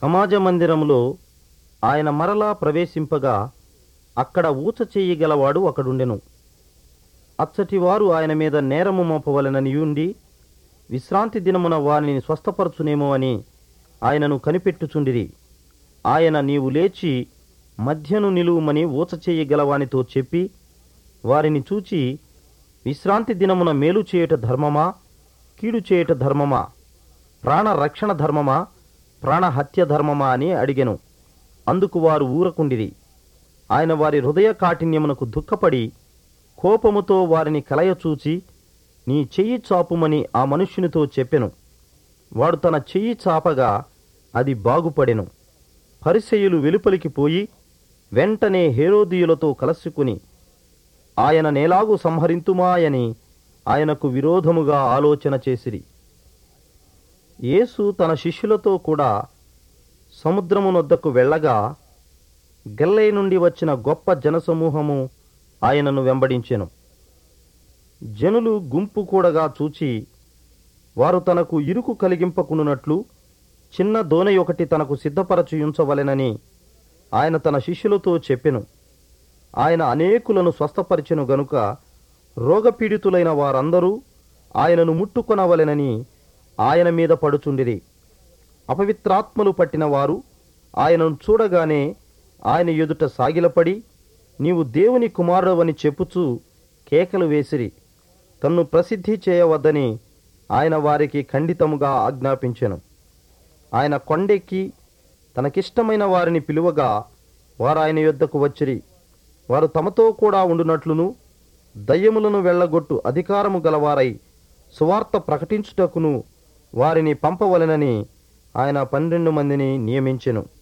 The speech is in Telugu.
సమాజ మందిరములో ఆయన మరలా ప్రవేశింపగా అక్కడ ఊచ చెయ్యగలవాడు ఒకడుండెను అచ్చటివారు ఆయన మీద నేరము మోపవలెననియుండి విశ్రాంతి దినమున వారిని స్వస్థపరచునేమో అని ఆయనను కనిపెట్టుచుండిరి ఆయన నీవు లేచి మధ్యను నిలువుమని ఊచ చెయ్యగలవానితో చెప్పి వారిని చూచి విశ్రాంతి దినమున మేలు చేయుట ధర్మమా కీడు చేయుట ధర్మమా ప్రాణ రక్షణ ధర్మమా ప్రాణహత్య ధర్మమా అని అడిగెను అందుకు వారు ఊరకుండిరి ఆయన వారి హృదయ కాఠిన్యమునకు దుఃఖపడి కోపముతో వారిని కలయచూచి నీ చెయ్యి చాపుమని ఆ మనుష్యునితో చెప్పెను వాడు తన చెయ్యి చాపగా అది బాగుపడెను పరిసయ్యులు వెలుపలికి పోయి వెంటనే హేరోదీయులతో కలసుకుని ఆయన నేలాగు సంహరింతుమాయని ఆయనకు విరోధముగా ఆలోచన చేసిరి యేసు తన శిష్యులతో కూడా సముద్రమునొద్దకు వెళ్ళగా గెల్లై నుండి వచ్చిన గొప్ప జనసమూహము ఆయనను వెంబడించెను జనులు గుంపు కూడగా చూచి వారు తనకు ఇరుకు కలిగింపకునున్నట్లు చిన్న దోనె ఒకటి తనకు సిద్ధపరచి ఉంచవలెనని ఆయన తన శిష్యులతో చెప్పెను ఆయన అనేకులను స్వస్థపరిచెను గనుక రోగపీడితులైన వారందరూ ఆయనను ముట్టుకొనవలెనని ఆయన మీద పడుచుండిరి అపవిత్రాత్మలు పట్టిన వారు ఆయనను చూడగానే ఆయన ఎదుట సాగిలపడి నీవు దేవుని కుమారుడవని చెప్పుచూ కేకలు వేసిరి తన్ను ప్రసిద్ధి చేయవద్దని ఆయన వారికి ఖండితముగా ఆజ్ఞాపించెను ఆయన కొండెక్కి తనకిష్టమైన వారిని పిలువగా వారు ఆయన యొద్దకు వచ్చిరి వారు తమతో కూడా ఉండునట్లును దయ్యములను వెళ్ళగొట్టు అధికారము గలవారై సువార్త ప్రకటించుటకును వారిని పంపవలెనని ఆయన పన్నెండు మందిని నియమించెను